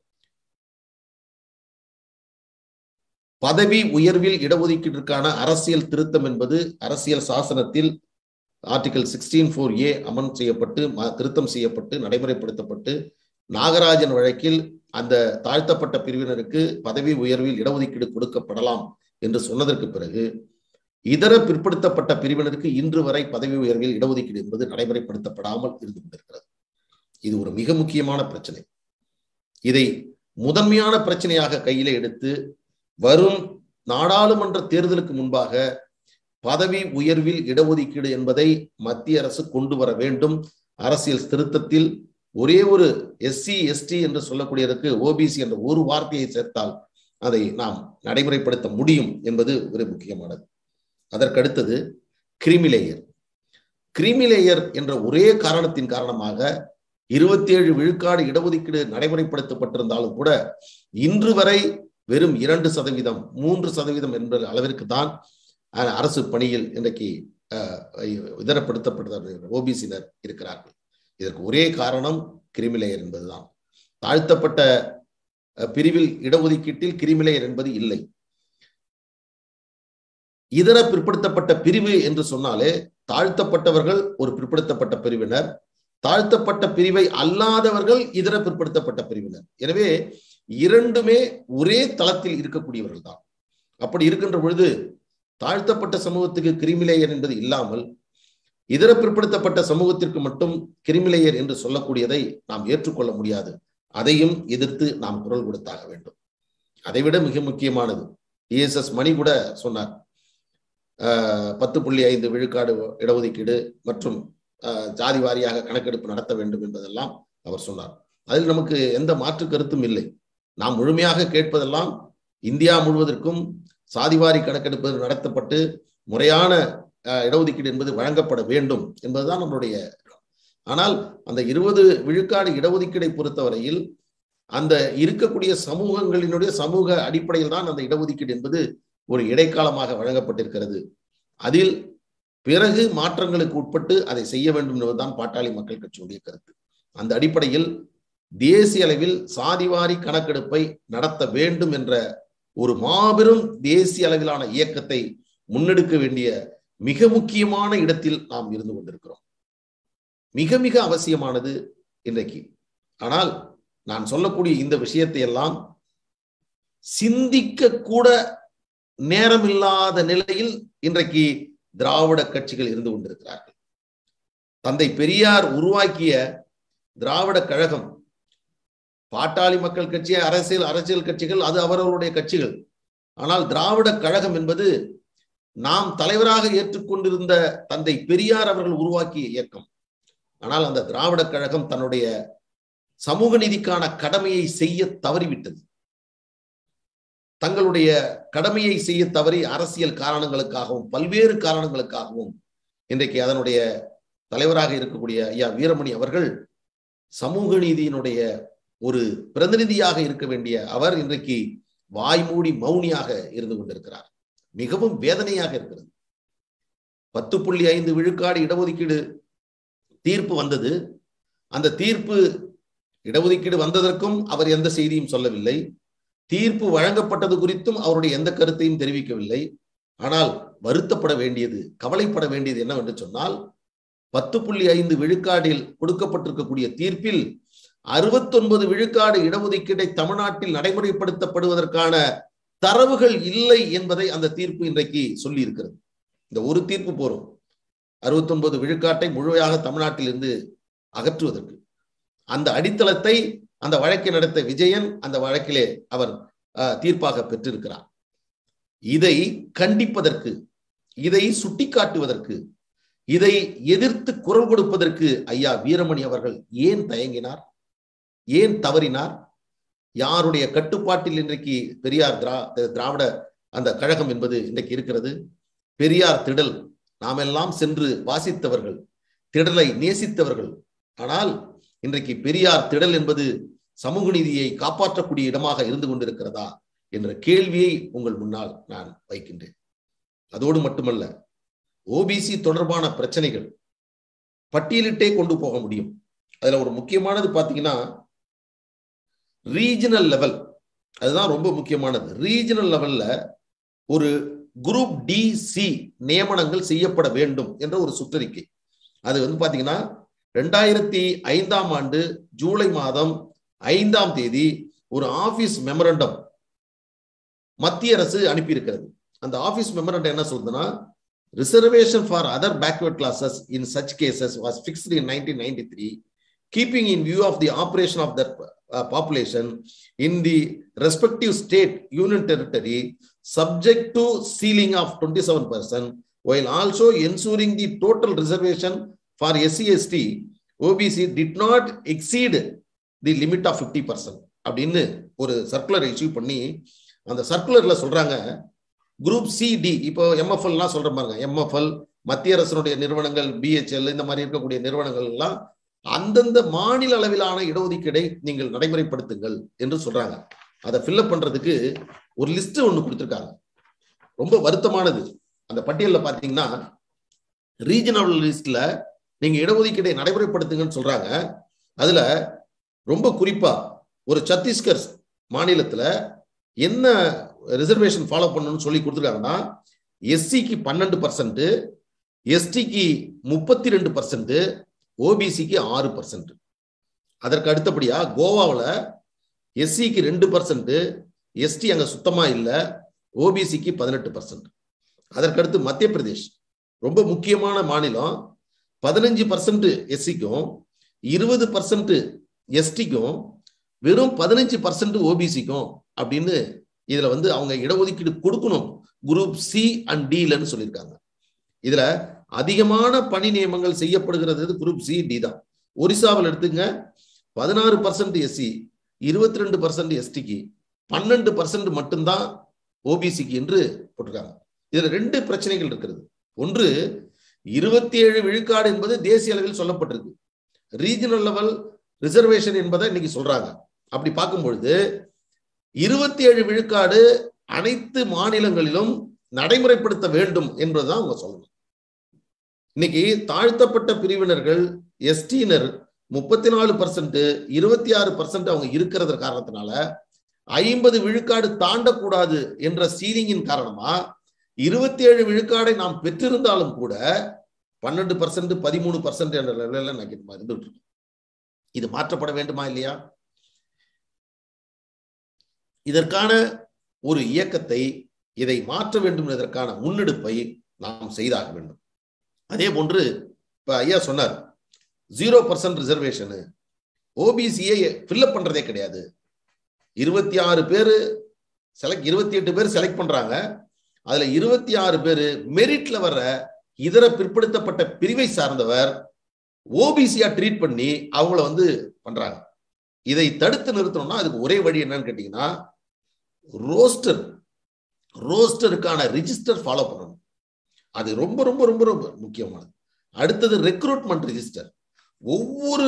பதவி உயர்வில் இடஒதுக்கீட்டிற்கான அரசியல் திருத்தம் என்பது அரசியல் சாசனத்தில் ஆர்டிகல் சிக்ஸ்டீன் ஃபோர் ஏ அமன் செய்யப்பட்டு திருத்தம் செய்யப்பட்டு நடைமுறைப்படுத்தப்பட்டு நாகராஜன் வழக்கில் அந்த தாழ்த்தப்பட்ட பிரிவினருக்கு பதவி உயர்வில் இடஒதுக்கீடு கொடுக்கப்படலாம் என்று சொன்னதற்கு பிறகு இதர பிற்படுத்தப்பட்ட பிரிவினருக்கு இன்று வரை பதவி உயர்வில் இடஒதுக்கீடு என்பது நடைமுறைப்படுத்தப்படாமல் இருந்து கொண்டிருக்கிறது இது ஒரு மிக முக்கியமான பிரச்சனை இதை முதன்மையான பிரச்சனையாக கையில எடுத்து வரும் நாடாளுமன்ற தேர்தலுக்கு முன்பாக பதவி உயர்வில் இடஒதுக்கீடு என்பதை மத்திய அரசு கொண்டு வர வேண்டும் அரசியல் திருத்தத்தில் ஒரே ஒரு எஸ்சி எஸ்டி என்று சொல்லக்கூடியதற்கு ஓபிசி என்ற ஒரு வார்த்தையை சேர்த்தால் அதை நாம் நடைமுறைப்படுத்த முடியும் என்பது ஒரு முக்கியமானது அதற்கடுத்தது கிரிமிலேயர் கிரிமிலேயர் என்ற ஒரே காரணத்தின் காரணமாக இருபத்தி ஏழு விழுக்காடு இடஒதுக்கீடு நடைமுறைப்படுத்தப்பட்டிருந்தாலும் கூட இன்று வரை வெறும் இரண்டு சதவீதம் மூன்று சதவீதம் என்ற அளவிற்கு தான் அரசு பணியில் இன்றைக்கு இதரப்படுத்தப்பட்ட ஓபிசினர் இருக்கிறார்கள் இதற்கு ஒரே காரணம் கிரிமிலேயர் என்பதுதான் தாழ்த்தப்பட்ட பிரிவில் இடஒதுக்கீட்டில் கிரிமிலேயர் என்பது இல்லை இதர பிற்படுத்தப்பட்ட பிரிவு என்று சொன்னாலே தாழ்த்தப்பட்டவர்கள் ஒரு பிற்படுத்தப்பட்ட பிரிவினர் தாழ்த்தப்பட்ட பிரிவை அல்லாதவர்கள் இதர பிற்படுத்தப்பட்ட பிரிவினர் எனவே இரண்டுமே ஒரே தளத்தில் இருக்கக்கூடியவர்கள் தான் அப்படி இருக்கின்ற பொழுது தாழ்த்தப்பட்ட சமூகத்துக்கு கிரிமிலேயர் என்பது இல்லாமல் இதர பிற்படுத்தப்பட்ட சமூகத்திற்கு மட்டும் கிரிமிலேயர் என்று சொல்லக்கூடியதை நாம் ஏற்றுக்கொள்ள முடியாது அதையும் எதிர்த்து நாம் குரல் கொடுத்தாக வேண்டும் அதைவிட மிக முக்கியமானது இஎஸ்எஸ் மணி கூட சொன்னார் பத்து புள்ளி ஐந்து விழுக்காடு இடஒதுக்கீடு மற்றும் ஜாதி வாரியாக கணக்கெடுப்பு நடத்த வேண்டும் என்பதெல்லாம் அவர் சொன்னார் அதில் நமக்கு எந்த மாற்று கருத்தும் இல்லை நாம் முழுமையாக கேட்பதெல்லாம் இந்தியா முழுவதற்கும் சாதிவாரி கணக்கெடுப்பு நடத்தப்பட்டு முறையான இடஒதுக்கீடு என்பது வழங்கப்பட வேண்டும் என்பதுதான் நம்மளுடைய ஆனால் அந்த இருபது விழுக்காடு இடஒதுக்கீடை பொறுத்தவரையில் அந்த இருக்கக்கூடிய சமூகங்களினுடைய சமூக அடிப்படையில் தான் அந்த இடஒதுக்கீடு என்பது ஒரு இடைக்காலமாக வழங்கப்பட்டிருக்கிறது அதில் பிறகு மாற்றங்களுக்கு உட்பட்டு அதை செய்ய வேண்டும் என்பதுதான் பாட்டாளி மக்கள் கட்சியுடைய கருத்து அந்த அடிப்படையில் தேசிய அளவில் சாதிவாரி கணக்கெடுப்பை நடத்த வேண்டும் என்ற ஒரு மாபெரும் தேசிய அளவிலான இயக்கத்தை முன்னெடுக்க வேண்டிய மிக முக்கியமான இடத்தில் நாம் இருந்து கொண்டிருக்கிறோம் மிக மிக அவசியமானது இன்றைக்கு ஆனால் நான் சொல்லக்கூடிய இந்த விஷயத்தை எல்லாம் சிந்திக்க கூட நேரமில்லாத நிலையில் இன்றைக்கு திராவிட கட்சிகள் இருந்து கொண்டிருக்கிறார்கள் தந்தை பெரியார் உருவாக்கிய திராவிட கழகம் பாட்டாளி மக்கள் கட்சி அரசியல் அரசியல் கட்சிகள் அது அவரவருடைய கட்சிகள் ஆனால் திராவிட கழகம் என்பது நாம் தலைவராக ஏற்றுக்கொண்டிருந்த தந்தை பெரியார் அவர்கள் உருவாக்கிய இயக்கம் ஆனால் அந்த திராவிட கழகம் தன்னுடைய சமூக நீதிக்கான கடமையை செய்ய தவறிவிட்டது தங்களுடைய கடமையை செய்ய தவறி அரசியல் காரணங்களுக்காகவும் பல்வேறு காரணங்களுக்காகவும் இன்றைக்கு அதனுடைய தலைவராக இருக்கக்கூடிய ஐயா வீரமணி அவர்கள் சமூக நீதியினுடைய ஒரு பிரதிநிதியாக இருக்க வேண்டிய அவர் இன்றைக்கு வாய்மூடி மௌனியாக இருந்து கொண்டிருக்கிறார் மிகவும் வேதனையாக இருக்கிறது பத்து புள்ளி ஐந்து விழுக்காடு இடஒதுக்கீடு தீர்ப்பு வந்தது அந்த தீர்ப்பு இடஒதுக்கீடு வந்ததற்கும் அவர் எந்த செய்தியும் சொல்லவில்லை தீர்ப்பு வழங்கப்பட்டது குறித்தும் அவருடைய எந்த கருத்தையும் தெரிவிக்கவில்லை ஆனால் வருத்தப்பட வேண்டியது கவலைப்பட வேண்டியது என்னவென்று சொன்னால் பத்து புள்ளி ஐந்து விழுக்காடில் கொடுக்கப்பட்டிருக்கக்கூடிய தீர்ப்பில் அறுபத்தொன்பது விழுக்காடு இடஒதுக்கீட்டை தமிழ்நாட்டில் நடைமுறைப்படுத்தப்படுவதற்கான தரவுகள் இல்லை என்பதை அந்த தீர்ப்பு இன்றைக்கு சொல்லி இருக்கிறது இந்த ஒரு தீர்ப்பு போரும் அறுபத்தொன்பது விழுக்காட்டை முழுமையாக தமிழ்நாட்டில் இருந்து அகற்றுவதற்கு அந்த அடித்தளத்தை அந்த வழக்கை நடத்த விஜயன் அந்த வழக்கிலே அவர் தீர்ப்பாக பெற்றிருக்கிறார் இதை கண்டிப்பதற்கு இதை சுட்டிக்காட்டுவதற்கு இதை எதிர்த்து குரல் கொடுப்பதற்கு ஐயா வீரமணி அவர்கள் ஏன் தயங்கினார் ஏன் தவறினார் யாருடைய கட்டுப்பாட்டில் இன்றைக்கு பெரியார் திரா திராவிட அந்த கழகம் என்பது இன்றைக்கு இருக்கிறது பெரியார் திடல் நாமெல்லாம் சென்று வாசித்தவர்கள் திடலை நேசித்தவர்கள் ஆனால் இன்றைக்கு பெரியார் திடல் என்பது சமூக நீதியை காப்பாற்றக்கூடிய இடமாக இருந்து கொண்டிருக்கிறதா என்ற கேள்வியை உங்கள் முன்னால் நான் வைக்கின்றேன் அதோடு மட்டுமல்ல ஓபிசி தொடர்பான பிரச்சனைகள் பட்டியலிட்டே கொண்டு போக முடியும் அதுல ஒரு முக்கியமானது பாத்தீங்கன்னா ரீஜனல் லெவல் அதுதான் ரொம்ப முக்கியமானது ரீஜனல் லெவல்ல ஒரு குரூப் டி சி நியமனங்கள் செய்யப்பட வேண்டும் என்ற ஒரு சுற்றறிக்கை அது வந்து பாத்தீங்கன்னா ரெண்டாயிரத்தி ஐந்தாம் ஆண்டு ஜூலை மாதம் ஐந்தாம் தேதி ஒரு ஆபீஸ் மெமரண்டம் மத்திய அரசு அனுப்பியிருக்கிறது அந்த ஆபீஸ் மெமரண்டம் என்ன சொல்றதுன்னா reservation for other backward classes in such cases was fixed in nineteen ninety three keeping in view of the operation of that uh, population in the respective state union territory subject to ceiling of 27% while also ensuring the total reservation for SCST OBC did not exceed the limit of 50% அப்படின்னு ஒரு circular issue பண்ணி அந்த சர்க்குலர்ல சொல்றாங்க group C D இப்போ எம்எஃப்எல்லாம் சொல்ற பாருங்க MFL மத்திய அரசனுடைய நிறுவனங்கள் பிஹெச்எல் இந்த மாதிரி இருக்கக்கூடிய நிறுவனங்கள் எல்லாம் அந்தந்த மாநில அளவிலான இடஒதுக்கீடை நீங்கள் நடைமுறைப்படுத்துங்கள் என்று சொல்றாங்க அதை ஃபில்அப் பண்றதுக்கு ஒரு லிஸ்ட் ஒன்று கொடுத்துருக்காங்க ரொம்ப வருத்தமானது அந்த பட்டியலில் பார்த்தீங்கன்னா ரீஜனல் லிஸ்ட்ல நீங்க இடஒதுக்கீடை நடைமுறைப்படுத்துங்கன்னு சொல்றாங்க அதுல ரொம்ப குறிப்பா ஒரு சத்தீஸ்கர் மாநிலத்துல என்ன ரிசர்வேஷன் ஃபாலோ பண்ணணும்னு சொல்லி கொடுத்துருக்காங்கன்னா எஸ்சிக்கு பன்னெண்டு பர்சன்ட் எஸ்டிக்கு முப்பத்தி ரெண்டு பர்சன்ட் ஓபிசிக்கு ஆறு பர்சன்ட் அதற்கு அடுத்தபடியா கோவாவில் எஸ்சிக்கு ரெண்டு பர்சன்ட் எஸ்டி அங்க சுத்தமா இல்லை ஓபிசிக்கு பதினெட்டு பர்சன்ட் அதற்கடுத்து மத்திய பிரதேஷ் ரொம்ப முக்கியமான மாநிலம் பதினஞ்சு பர்சன்ட் எஸ்சிக்கும் இருபது பர்சன்ட் எஸ்டிக்கும் வெறும் பதினஞ்சு பர்சன்ட் ஓபிசிக்கும் அப்படின்னு இதுல வந்து அவங்க இடஒதுக்கீடு கொடுக்கணும் குரூப் சி அண்ட் டிலன்னு சொல்லியிருக்காங்க இதுல அதிகமான பணி நியமனங்கள் செய்யப்படுகிறது குரூப் சி டி தான் ஒரிசாவில் எடுத்துங்க பதினாறு பர்சன்ட் எஸ்சி இருபத்தி ரெண்டு பர்சன்ட் எஸ்டிக்கு பன்னெண்டு பர்சன்ட் மட்டும்தான் ஓபிசிக்கு என்று போட்டிருக்காங்க இதுல ரெண்டு பிரச்சனைகள் இருக்கிறது ஒன்று இருபத்தி ஏழு விழுக்காடு என்பது தேசிய அளவில் சொல்லப்பட்டிருக்கு ரீஜனல் லெவல் ரிசர்வேஷன் என்பதை இன்னைக்கு சொல்றாங்க அப்படி பார்க்கும் பொழுது இருபத்தி ஏழு விழுக்காடு அனைத்து மாநிலங்களிலும் நடைமுறைப்படுத்த வேண்டும் என்பதுதான் அவங்க சொல்லணும் இன்னைக்கு தாழ்த்தப்பட்ட பிரிவினர்கள் எஸ்டினர் முப்பத்தி நாலு பர்சன்ட் இருபத்தி ஆறு பர்சன்ட் அவங்க இருக்கிறது காரணத்தினால ஐம்பது விழுக்காடு தாண்டக்கூடாது என்ற சீலிங்கின் காரணமா இருபத்தி ஏழு விழுக்காடை நாம் பெற்றிருந்தாலும் கூட பன்னெண்டு பர்சன்ட் பதிமூணு பர்சன்ட் என்ற லெவலில் நான் இருந்துட்டு இருக்கோம் இது மாற்றப்பட வேண்டுமா இல்லையா இதற்கான ஒரு இயக்கத்தை இதை மாற்ற வேண்டும் என்பதற்கான முன்னெடுப்பை நாம் செய்தாக வேண்டும் அதே போன்று இப்ப ஐயா சொன்னார் ஜீரோ பர்சன்ட் ரிசர்வேஷனு ஓபிசியை ஃபில்லப் பண்றதே கிடையாது இருபத்தி ஆறு பேர் செலக்ட் இருபத்தி எட்டு பேர் செலக்ட் பண்றாங்க அதுல இருபத்தி ஆறு பேர் மெரிட்ல வர்ற இதர பிற்படுத்தப்பட்ட பிரிவை சார்ந்தவர் ஓபிசியா ட்ரீட் பண்ணி அவங்கள வந்து பண்றாங்க இதை தடுத்து நிறுத்தணும்னா அதுக்கு ஒரே வழி என்னன்னு கேட்டீங்கன்னா ரோஸ்டர் ரோஸ்டருக்கான ரிஜிஸ்டர் ஃபாலோ பண்ணணும் அது ரொம்ப ரொம்ப ரொம்ப ரொம்ப முக்கியமானது அடுத்தது ரெக்ரூட்மெண்ட் ரிஜிஸ்டர் ஒவ்வொரு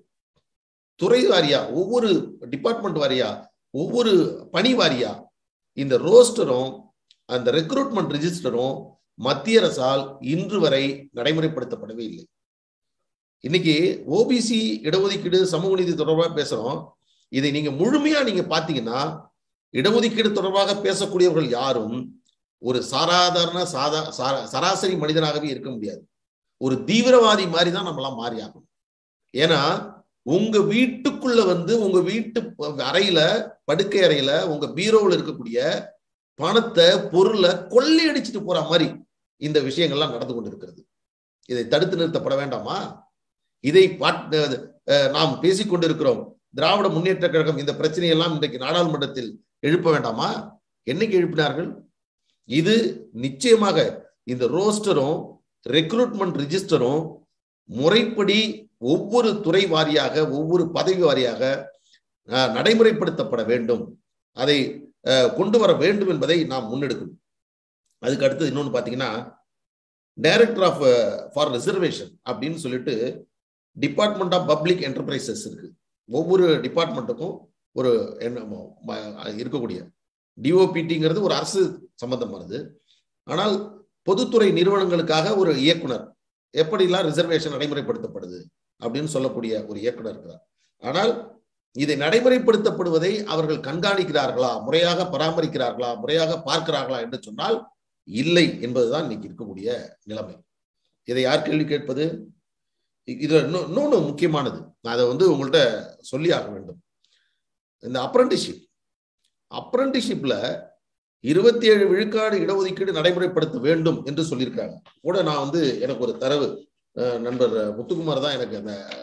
துறை வாரியா ஒவ்வொரு டிபார்ட்மெண்ட் வாரியா ஒவ்வொரு பணி வாரியா இந்த ரோஸ்டரும் அந்த ரெக்ரூட்மெண்ட் ரிஜிஸ்டரும் மத்திய அரசால் இன்று வரை நடைமுறைப்படுத்தப்படவே இல்லை இன்னைக்கு ஓபிசி இடஒதுக்கீடு சமூக நீதி தொடர்பாக பேசுறோம் இதை நீங்க முழுமையா நீங்க பாத்தீங்கன்னா இடஒதுக்கீடு தொடர்பாக பேசக்கூடியவர்கள் யாரும் ஒரு சாதாரண சாதா சராசரி மனிதனாகவே இருக்க முடியாது ஒரு தீவிரவாதி மாதிரி தான் நம்மளாம் மாறி ஆகணும் ஏன்னா உங்க வீட்டுக்குள்ள வந்து உங்க வீட்டு அறையில படுக்கை அறையில உங்க பீரோவில் இருக்கக்கூடிய பணத்தை பொருளை கொள்ளையடிச்சிட்டு போற மாதிரி இந்த விஷயங்கள்லாம் நடந்து கொண்டிருக்கிறது இதை தடுத்து நிறுத்தப்பட வேண்டாமா இதை நாம் பேசிக்கொண்டிருக்கிறோம் திராவிட முன்னேற்ற கழகம் இந்த பிரச்சனையெல்லாம் இன்றைக்கு நாடாளுமன்றத்தில் எழுப்ப வேண்டாமா என்னைக்கு எழுப்பினார்கள் இது நிச்சயமாக இந்த ரோஸ்டரும் ரெக்ரூட்மெண்ட் ரிஜிஸ்டரும் முறைப்படி ஒவ்வொரு துறை வாரியாக ஒவ்வொரு பதவி வாரியாக நடைமுறைப்படுத்தப்பட வேண்டும் அதை கொண்டு வர வேண்டும் என்பதை நாம் முன்னெடுக்கணும் அதுக்கு அடுத்தது இன்னொன்று பார்த்தீங்கன்னா டைரக்டர் ஆஃப் ஃபார் ரிசர்வேஷன் அப்படின்னு சொல்லிட்டு டிபார்ட்மெண்ட் ஆஃப் பப்ளிக் என்டர்பிரைசஸ் இருக்கு ஒவ்வொரு டிபார்ட்மெண்ட்டுக்கும் ஒரு இருக்கக்கூடிய டிஓபிடிங்கிறது ஒரு அரசு சம்பந்தமானது ஆனால் பொதுத்துறை நிறுவனங்களுக்காக ஒரு இயக்குனர் எப்படிலாம் ரிசர்வேஷன் நடைமுறைப்படுத்தப்படுது அப்படின்னு சொல்லக்கூடிய ஒரு இயக்குனர் இருக்கிறார் ஆனால் இதை நடைமுறைப்படுத்தப்படுவதை அவர்கள் கண்காணிக்கிறார்களா முறையாக பராமரிக்கிறார்களா முறையாக பார்க்கிறார்களா என்று சொன்னால் இல்லை என்பதுதான் இன்னைக்கு இருக்கக்கூடிய நிலைமை இதை யார் கேள்வி கேட்பது இதுல இன்னொன்று முக்கியமானது நான் அதை வந்து உங்கள்கிட்ட சொல்லி ஆக வேண்டும் இந்த அப்ரண்டிஷிப் அப்ரண்டிஷிப்ல இருபத்தி ஏழு விழுக்காடு இடஒதுக்கீடு நடைமுறைப்படுத்த வேண்டும் என்று சொல்லியிருக்காங்க கூட நான் வந்து எனக்கு ஒரு தரவு நண்பர் முத்துக்குமார் தான் எனக்கு அந்த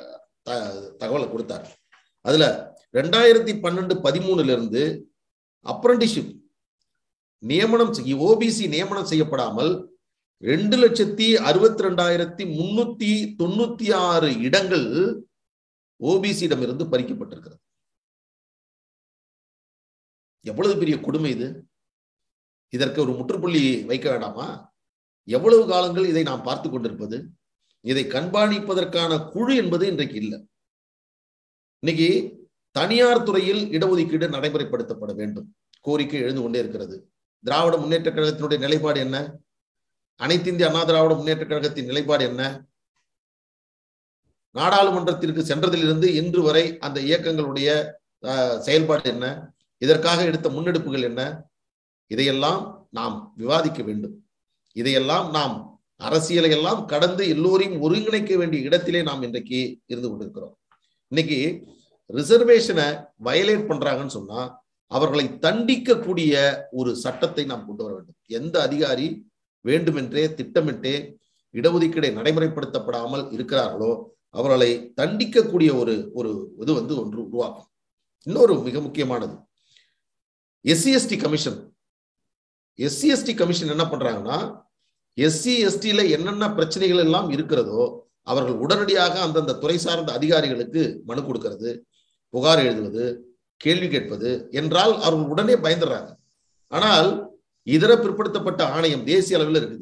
தகவலை கொடுத்தார் அதுல ரெண்டாயிரத்தி பன்னெண்டு பதிமூணுல இருந்து அப்ரண்டிஷிப் நியமனம் ஓபிசி நியமனம் செய்யப்படாமல் ரெண்டு லட்சத்தி அறுபத்தி ரெண்டாயிரத்தி முன்னூத்தி தொண்ணூத்தி ஆறு இடங்கள் ஓபிசியிடம் இருந்து பறிக்கப்பட்டிருக்கிறது எவ்வளவு பெரிய கொடுமை இது இதற்கு ஒரு முற்றுப்புள்ளி வைக்க வேண்டாமா எவ்வளவு காலங்கள் இதை நாம் பார்த்து கொண்டிருப்பது இதை கண்காணிப்பதற்கான குழு என்பது இன்றைக்கு இல்லை இன்னைக்கு தனியார் துறையில் இடஒதுக்கீடு நடைமுறைப்படுத்தப்பட வேண்டும் கோரிக்கை எழுந்து கொண்டே இருக்கிறது திராவிட முன்னேற்ற கழகத்தினுடைய நிலைப்பாடு என்ன அனைத்து இந்திய அண்ணா திராவிட முன்னேற்ற கழகத்தின் நிலைப்பாடு என்ன நாடாளுமன்றத்திற்கு சென்றதிலிருந்து இன்று வரை அந்த இயக்கங்களுடைய செயல்பாடு என்ன இதற்காக எடுத்த முன்னெடுப்புகள் என்ன இதையெல்லாம் நாம் விவாதிக்க வேண்டும் இதையெல்லாம் நாம் அரசியலை எல்லாம் கடந்து எல்லோரையும் ஒருங்கிணைக்க வேண்டிய இடத்திலே நாம் இன்றைக்கு இருந்து கொண்டிருக்கிறோம் இன்னைக்கு ரிசர்வேஷனை வயலேட் பண்றாங்கன்னு சொன்னா அவர்களை தண்டிக்கக்கூடிய ஒரு சட்டத்தை நாம் கொண்டு வர வேண்டும் எந்த அதிகாரி வேண்டுமென்றே திட்டமிட்டே இடஒதுக்கீடை நடைமுறைப்படுத்தப்படாமல் இருக்கிறார்களோ அவர்களை தண்டிக்கக்கூடிய ஒரு ஒரு இது வந்து ஒன்று உருவாக்கும் இன்னொரு மிக முக்கியமானது SC ST commission SC ST commission என்ன பண்றாங்கன்னா எஸ்சி எஸ்டியில என்னென்ன பிரச்சனைகள் எல்லாம் இருக்கிறதோ அவர்கள் உடனடியாக அந்தந்த துறை சார்ந்த அதிகாரிகளுக்கு மனு கொடுக்கிறது புகார் எழுதுவது கேள்வி கேட்பது என்றால் அவர்கள் உடனே பயந்துடுறாங்க ஆனால் இதர பிற்படுத்தப்பட்ட ஆணையம் தேசிய அளவில் இருக்குது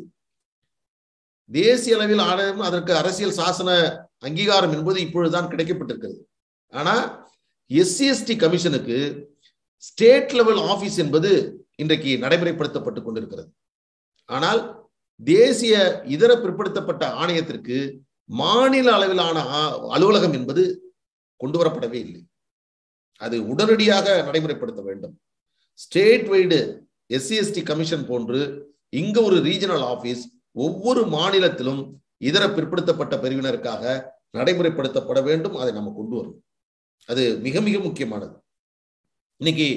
தேசிய அளவில் ஆணையம் அதற்கு அரசியல் சாசன அங்கீகாரம் என்பது இப்பொழுதுதான் கிடைக்கப்பட்டிருக்கிறது ஆனா எஸ்சி எஸ்டி கமிஷனுக்கு ஸ்டேட் லெவல் ஆபீஸ் என்பது இன்றைக்கு நடைமுறைப்படுத்தப்பட்டு கொண்டிருக்கிறது ஆனால் தேசிய இதர பிற்படுத்தப்பட்ட ஆணையத்திற்கு மாநில அளவிலான அலுவலகம் என்பது கொண்டு வரப்படவே இல்லை அது உடனடியாக நடைமுறைப்படுத்த வேண்டும் state wide SC ST commission போன்று இங்க ஒரு ரீஜனல் ஆபீஸ் ஒவ்வொரு மாநிலத்திலும் இதர பிற்படுத்தப்பட்ட பிரிவினருக்காக நடைமுறைப்படுத்தப்பட வேண்டும் அதை நம்ம கொண்டு வரும் அது மிக மிக முக்கியமானது இன்னைக்கு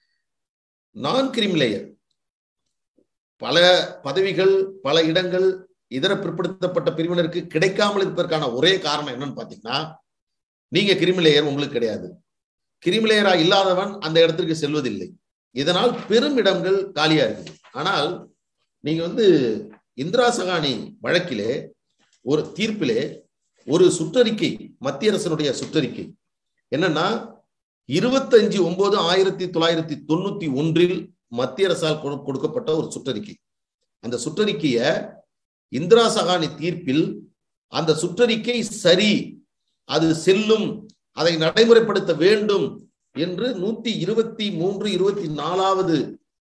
நான் கிரிமிலேயர் பல பதவிகள் பல இடங்கள் இதர பிற்படுத்தப்பட்ட பிரிவினருக்கு கிடைக்காமல் இருப்பதற்கான ஒரே காரணம் என்னன்னு பாத்தீங்கன்னா நீங்க கிரிமிலேயர் உங்களுக்கு கிடையாது கிரிமிலேயரா இல்லாதவன் அந்த இடத்திற்கு செல்வதில்லை இதனால் பெரும் இடங்கள் காலியா இருக்கு ஆனால் நீங்க வந்து இந்திரா சகானி வழக்கிலே ஒரு தீர்ப்பிலே ஒரு சுற்றறிக்கை மத்திய அரசனுடைய சுற்றறிக்கை என்னன்னா இருபத்தஞ்சு ஒன்பது ஆயிரத்தி தொள்ளாயிரத்தி தொண்ணூத்தி ஒன்றில் மத்திய அரசால் கொடுக்கப்பட்ட ஒரு சுற்றறிக்கை அந்த சுற்றறிக்கைய இந்திரா சகானி தீர்ப்பில் அந்த சுற்றறிக்கை சரி அது செல்லும் அதை நடைமுறைப்படுத்த வேண்டும் என்று நூத்தி இருபத்தி மூன்று இருபத்தி நாலாவது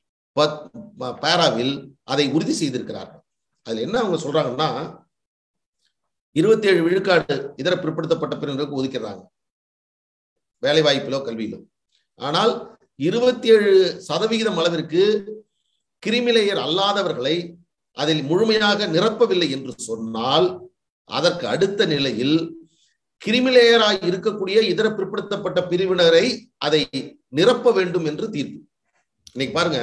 பேராவில் அதை உறுதி செய்திருக்கிறார்கள் அதுல என்ன அவங்க சொல்றாங்கன்னா இருபத்தி ஏழு விழுக்காடு இதர பிற்படுத்தப்பட்ட பிரிவினருக்கு ஒதுக்கிறாங்க வேலை வாய்ப்பிலோ கல்வியிலோ ஆனால் இருபத்தி ஏழு சதவிகிதம் அளவிற்கு கிரிமிலேயர் அல்லாதவர்களை அதில் முழுமையாக நிரப்பவில்லை என்று சொன்னால் அதற்கு அடுத்த நிலையில் கிரிமிலேயராய் இருக்கக்கூடிய இதர பிற்படுத்தப்பட்ட பிரிவினரை அதை நிரப்ப வேண்டும் என்று தீர்ப்பு இன்னைக்கு பாருங்க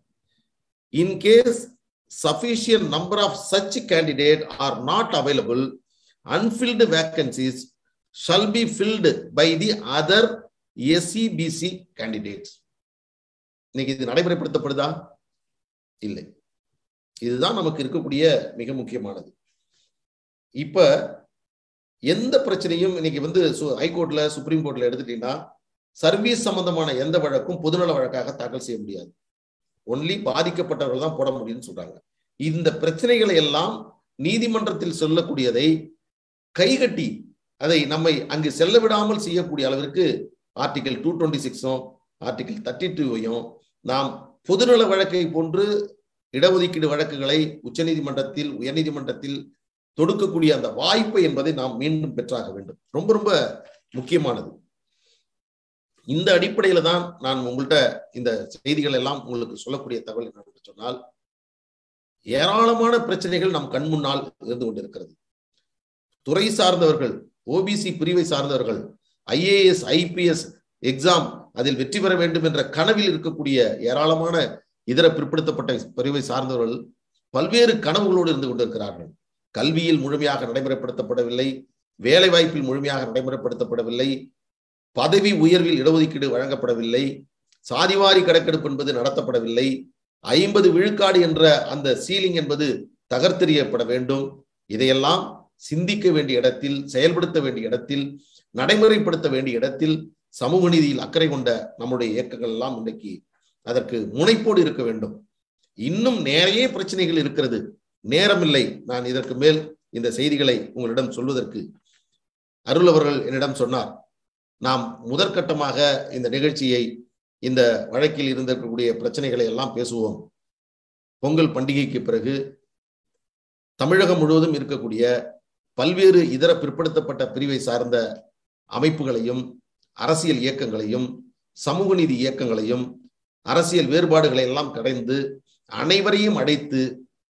in case sufficient number of such candidate are not available unfilled vacancies shall be filled by the other SCBC candidates இன்னைக்கு இது நடைமுறைப்படுத்தப்படுதா இல்லை இதுதான் நமக்கு இருக்கக்கூடிய மிக முக்கியமானது இப்ப எந்த பிரச்சனையும் இன்னைக்கு வந்து ஹைகோர்ட்ல சுப்ரீம் கோர்ட்ல எடுத்துட்டீங்கன்னா சர்வீஸ் சம்பந்தமான எந்த வழக்கும் பொதுநல வழக்காக தாக்கல் செய்ய முடியாது ஒன்லி பாதிக்கப்பட்டவர்கள் தான் போட முடியும்னு சொல்றாங்க இந்த பிரச்சனைகளை எல்லாம் நீதிமன்றத்தில் சொல்லக்கூடியதை கைகட்டி அதை நம்மை அங்கு செல்ல விடாமல் செய்யக்கூடிய அளவிற்கு ஆர்டிகல் டூ டுவெண்ட்டி சிக்ஸும் ஆர்டிகல் தேர்ட்டி டூவையும் நாம் பொதுநல வழக்கை போன்று இடஒதுக்கீடு வழக்குகளை உச்சநீதிமன்றத்தில் உயர்நீதிமன்றத்தில் தொடுக்கக்கூடிய அந்த வாய்ப்பு என்பதை நாம் மீண்டும் பெற்றாக வேண்டும் ரொம்ப ரொம்ப முக்கியமானது இந்த அடிப்படையில தான் நான் உங்கள்கிட்ட இந்த செய்திகள் எல்லாம் உங்களுக்கு சொல்லக்கூடிய தகவல் என்னன்னு சொன்னால் ஏராளமான பிரச்சனைகள் நம் கண் முன்னால் இருந்து கொண்டிருக்கிறது துறை சார்ந்தவர்கள் ஓபிசி பிரிவை சார்ந்தவர்கள் ஐஏஎஸ் ஐபிஎஸ் எக்ஸாம் அதில் வெற்றி பெற வேண்டும் என்ற கனவில் இருக்கக்கூடிய ஏராளமான இதர பிற்படுத்தப்பட்ட பிரிவை சார்ந்தவர்கள் பல்வேறு கனவுகளோடு இருந்து கொண்டிருக்கிறார்கள் கல்வியில் முழுமையாக நடைமுறைப்படுத்தப்படவில்லை வேலை வாய்ப்பில் முழுமையாக நடைமுறைப்படுத்தப்படவில்லை பதவி உயர்வில் இடஒதுக்கீடு வழங்கப்படவில்லை சாதிவாரி கணக்கெடுப்பு என்பது நடத்தப்படவில்லை ஐம்பது விழுக்காடு என்ற அந்த சீலிங் என்பது தகர்த்தெறியப்பட வேண்டும் இதையெல்லாம் சிந்திக்க வேண்டிய இடத்தில் செயல்படுத்த வேண்டிய இடத்தில் நடைமுறைப்படுத்த வேண்டிய இடத்தில் சமூக நீதியில் அக்கறை கொண்ட நம்முடைய இயக்கங்கள் எல்லாம் இன்றைக்கு அதற்கு முனைப்போடு இருக்க வேண்டும் இன்னும் நிறைய பிரச்சனைகள் இருக்கிறது நேரமில்லை நான் இதற்கு மேல் இந்த செய்திகளை உங்களிடம் சொல்வதற்கு அருள் அவர்கள் என்னிடம் சொன்னார் நாம் முதற்கட்டமாக இந்த நிகழ்ச்சியை இந்த வழக்கில் இருந்திருக்கக்கூடிய பிரச்சனைகளை எல்லாம் பேசுவோம் பொங்கல் பண்டிகைக்கு பிறகு தமிழகம் முழுவதும் இருக்கக்கூடிய பல்வேறு இதர பிற்படுத்தப்பட்ட பிரிவை சார்ந்த அமைப்புகளையும் அரசியல் இயக்கங்களையும் சமூக நீதி இயக்கங்களையும் அரசியல் வேறுபாடுகளை எல்லாம் கடைந்து அனைவரையும் அடைத்து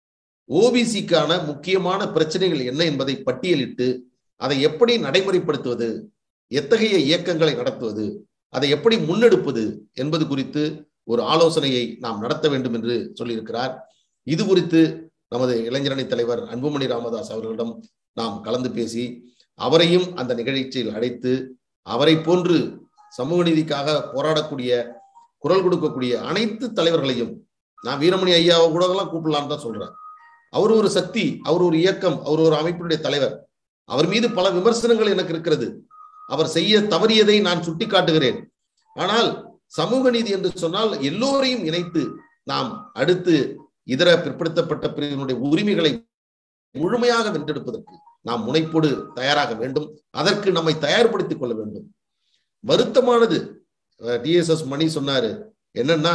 ஓபிசிக்கான முக்கியமான பிரச்சனைகள் என்ன என்பதை பட்டியலிட்டு அதை எப்படி நடைமுறைப்படுத்துவது எத்தகைய இயக்கங்களை நடத்துவது அதை எப்படி முன்னெடுப்பது என்பது குறித்து ஒரு ஆலோசனையை நாம் நடத்த வேண்டும் என்று சொல்லியிருக்கிறார் இது குறித்து நமது இளைஞரணி தலைவர் அன்புமணி ராமதாஸ் அவர்களிடம் நாம் கலந்து பேசி அவரையும் அந்த நிகழ்ச்சியில் அழைத்து அவரை போன்று சமூக நீதிக்காக போராடக்கூடிய குரல் கொடுக்கக்கூடிய அனைத்து தலைவர்களையும் நான் வீரமணி ஐயாவை கூட எல்லாம் கூப்பிடலான்னு தான் சொல்றேன் அவர் ஒரு சக்தி அவர் ஒரு இயக்கம் அவர் ஒரு அமைப்பினுடைய தலைவர் அவர் மீது பல விமர்சனங்கள் எனக்கு இருக்கிறது அவர் செய்ய தவறியதை நான் சுட்டி காட்டுகிறேன் ஆனால் சமூக நீதி என்று சொன்னால் எல்லோரையும் இணைத்து நாம் அடுத்து இதர பிற்படுத்தப்பட்ட பிரிவினுடைய உரிமைகளை முழுமையாக வென்றெடுப்பதற்கு நாம் முனைப்போடு தயாராக வேண்டும் அதற்கு நம்மை தயார்படுத்திக் கொள்ள வேண்டும் வருத்தமானது டிஎஸ்எஸ் மணி சொன்னாரு என்னன்னா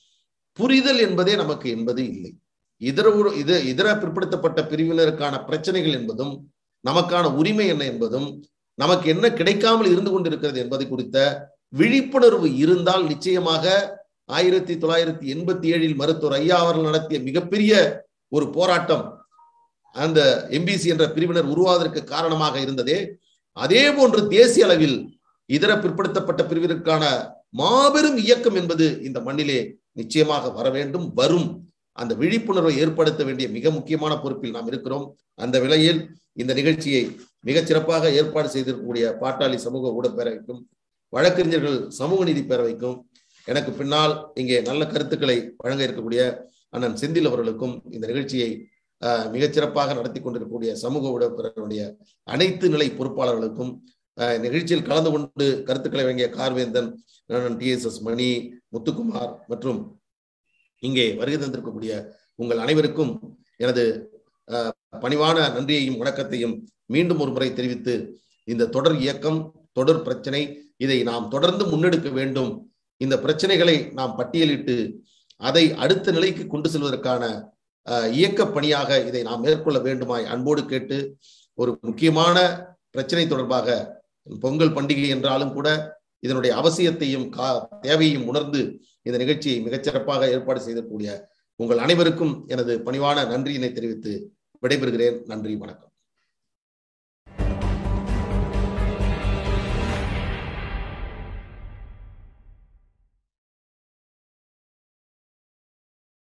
புரிதல் என்பதே நமக்கு என்பது இல்லை இதர இது இதர பிற்படுத்தப்பட்ட பிரிவினருக்கான பிரச்சனைகள் என்பதும் நமக்கான உரிமை என்ன என்பதும் நமக்கு என்ன கிடைக்காமல் இருந்து கொண்டிருக்கிறது என்பதை குறித்த விழிப்புணர்வு இருந்தால் நிச்சயமாக ஆயிரத்தி தொள்ளாயிரத்தி எண்பத்தி ஏழில் மருத்துவர் ஐயா அவர்கள் நடத்திய மிகப்பெரிய ஒரு போராட்டம் அந்த எம்பிசி என்ற பிரிவினர் உருவாவதற்கு காரணமாக இருந்ததே அதே போன்று தேசிய அளவில் இதர பிற்படுத்தப்பட்ட பிரிவினருக்கான மாபெரும் இயக்கம் என்பது இந்த மண்ணிலே நிச்சயமாக வர வேண்டும் வரும் அந்த விழிப்புணர்வை ஏற்படுத்த வேண்டிய மிக முக்கியமான பொறுப்பில் நாம் இருக்கிறோம் அந்த விலையில் இந்த நிகழ்ச்சியை மிகச் சிறப்பாக ஏற்பாடு செய்திருக்கக்கூடிய பாட்டாளி சமூக ஊடக பேரவைக்கும் வழக்கறிஞர்கள் சமூக நீதி பேரவைக்கும் எனக்கு பின்னால் இங்கே நல்ல கருத்துக்களை வழங்க இருக்கக்கூடிய அண்ணன் செந்தில் அவர்களுக்கும் இந்த நிகழ்ச்சியை மிகச்சிறப்பாக நடத்தி கொண்டிருக்கக்கூடிய சமூக ஊடக பேரவையுடைய அனைத்து நிலை பொறுப்பாளர்களுக்கும் நிகழ்ச்சியில் கலந்து கொண்டு கருத்துக்களை வழங்கிய Karvendhan T S S Mani Muthukumar மற்றும் இங்கே வருகை தந்திருக்கக்கூடிய உங்கள் அனைவருக்கும் எனது பணிவான நன்றியையும் வணக்கத்தையும் மீண்டும் ஒரு முறை தெரிவித்து இந்த தொடர் இயக்கம் தொடர் பிரச்சனை இதை நாம் தொடர்ந்து முன்னெடுக்க வேண்டும் இந்த பிரச்சனைகளை நாம் பட்டியலிட்டு அதை அடுத்த நிலைக்கு கொண்டு செல்வதற்கான இயக்க பணியாக இதை நாம் மேற்கொள்ள வேண்டுமாய் அன்போடு கேட்டு ஒரு முக்கியமான பிரச்சனை தொடர்பாக பொங்கல் பண்டிகை என்றாலும் கூட இதனுடைய அவசியத்தையும் கா தேவையையும் உணர்ந்து இந்த நிகழ்ச்சியை மிகச்சிறப்பாக ஏற்பாடு செய்திருக்கக்கூடிய உங்கள் அனைவருக்கும் எனது பணிவான நன்றியினை தெரிவித்து விடைபெறுகிறேன் நன்றி வணக்கம்